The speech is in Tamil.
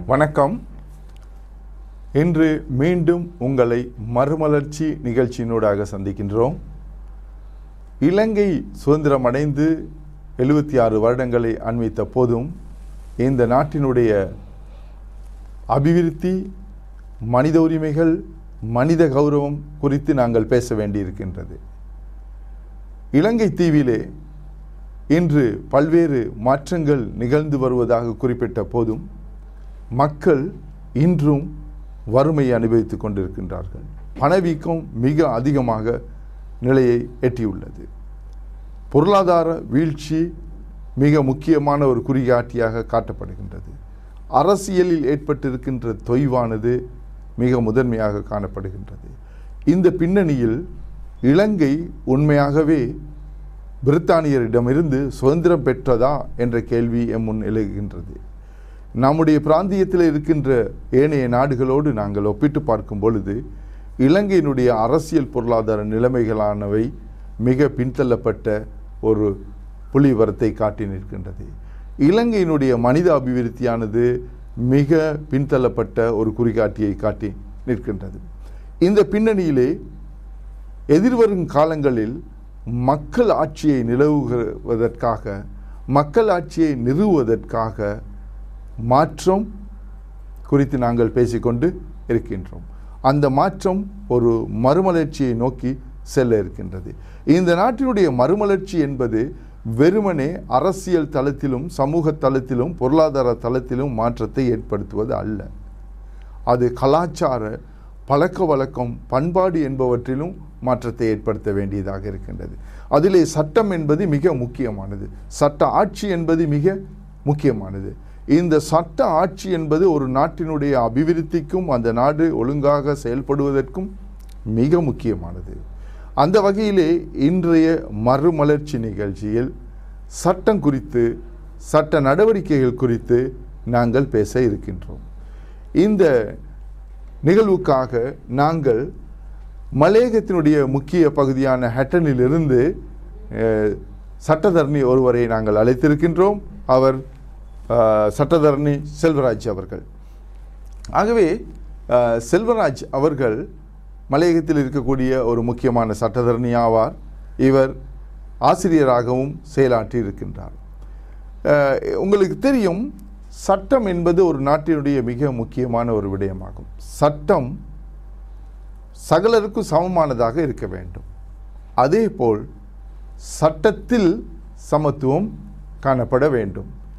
வணக்கம் இன்று மீண்டும் உங்களை மறுமலர்ச்சி நிகழ்ச்சியினூடாக சந்திக்கின்றோம் இலங்கை சுதந்திரம் அடைந்து எழுபத்தி ஆறு வருடங்களை அண்மித்த போதும் இந்த நாட்டினுடைய அபிவிருத்தி மனித உரிமைகள் மனித கௌரவம் குறித்து நாங்கள் பேச வேண்டியிருக்கின்றது இலங்கை தீவிலே இன்று பல்வேறு மாற்றங்கள் நிகழ்ந்து வருவதாக குறிப்பிட்ட போதும் மக்கள் இன்றும் வறுமையை அனுபவித்துக் கொண்டிருக்கின்றார்கள் பணவீக்கம் மிக அதிகமாக நிலையை எட்டியுள்ளது பொருளாதார வீழ்ச்சி மிக முக்கியமான ஒரு குறிகாட்டியாக காட்டப்படுகின்றது அரசியலில் ஏற்பட்டிருக்கின்ற தொய்வானது மிக முதன்மையாக காணப்படுகின்றது இந்த பின்னணியில் இலங்கை உண்மையாகவே பிரித்தானியரிடமிருந்து சுதந்திரம் பெற்றதா என்ற கேள்வி எம் முன் எழுகின்றது நம்முடைய பிராந்தியத்தில் இருக்கின்ற ஏனைய நாடுகளோடு நாங்கள் ஒப்பிட்டு பார்க்கும் பொழுது இலங்கையினுடைய அரசியல் பொருளாதார நிலைமைகளானவை மிக பின்தள்ளப்பட்ட ஒரு புலிவரத்தை காட்டி நிற்கின்றது இலங்கையினுடைய மனித அபிவிருத்தியானது மிக பின்தள்ளப்பட்ட ஒரு குறிகாட்டியை காட்டி நிற்கின்றது இந்த பின்னணியிலே எதிர்வரும் காலங்களில் மக்கள் ஆட்சியை நிலவுவதற்காக மக்கள் ஆட்சியை நிறுவுவதற்காக மாற்றம் குறித்து நாங்கள் பேசிக்கொண்டு இருக்கின்றோம் அந்த மாற்றம் ஒரு மறுமலர்ச்சியை நோக்கி செல்ல இருக்கின்றது இந்த நாட்டினுடைய மறுமலர்ச்சி என்பது வெறுமனே அரசியல் தளத்திலும் சமூக தளத்திலும் பொருளாதார தளத்திலும் மாற்றத்தை ஏற்படுத்துவது அல்ல அது கலாச்சார பழக்க வழக்கம் பண்பாடு என்பவற்றிலும் மாற்றத்தை ஏற்படுத்த வேண்டியதாக இருக்கின்றது அதிலே சட்டம் என்பது மிக முக்கியமானது சட்ட ஆட்சி என்பது மிக முக்கியமானது இந்த சட்ட ஆட்சி என்பது ஒரு நாட்டினுடைய அபிவிருத்திக்கும் அந்த நாடு ஒழுங்காக செயல்படுவதற்கும் மிக முக்கியமானது அந்த வகையிலே இன்றைய மறுமலர்ச்சி நிகழ்ச்சியில் சட்டம் குறித்து சட்ட நடவடிக்கைகள் குறித்து நாங்கள் பேச இருக்கின்றோம் இந்த நிகழ்வுக்காக நாங்கள் மலையகத்தினுடைய முக்கிய பகுதியான ஹட்டனிலிருந்து அஹ், சட்டத்தரணி ஒருவரை நாங்கள் அழைத்திருக்கின்றோம் அவர் அஹ், சட்டத்தரணி செல்வராஜ் அவர்கள் ஆகவே அஹ், செல்வராஜ் அவர்கள் மலையகத்தில் இருக்கக்கூடிய ஒரு முக்கியமான சட்டத்தரணி ஆவார் இவர் ஆசிரியராகவும் செயலாற்றி இருக்கின்றார் அஹ், உங்களுக்கு தெரியும் சட்டம் என்பது ஒரு நாட்டினுடைய மிக முக்கியமான ஒரு விடயமாகும் சட்டம் சகலருக்கும் சமமானதாக இருக்க வேண்டும் அதேபோல் சட்டத்தில் சமத்துவம் காணப்பட வேண்டும்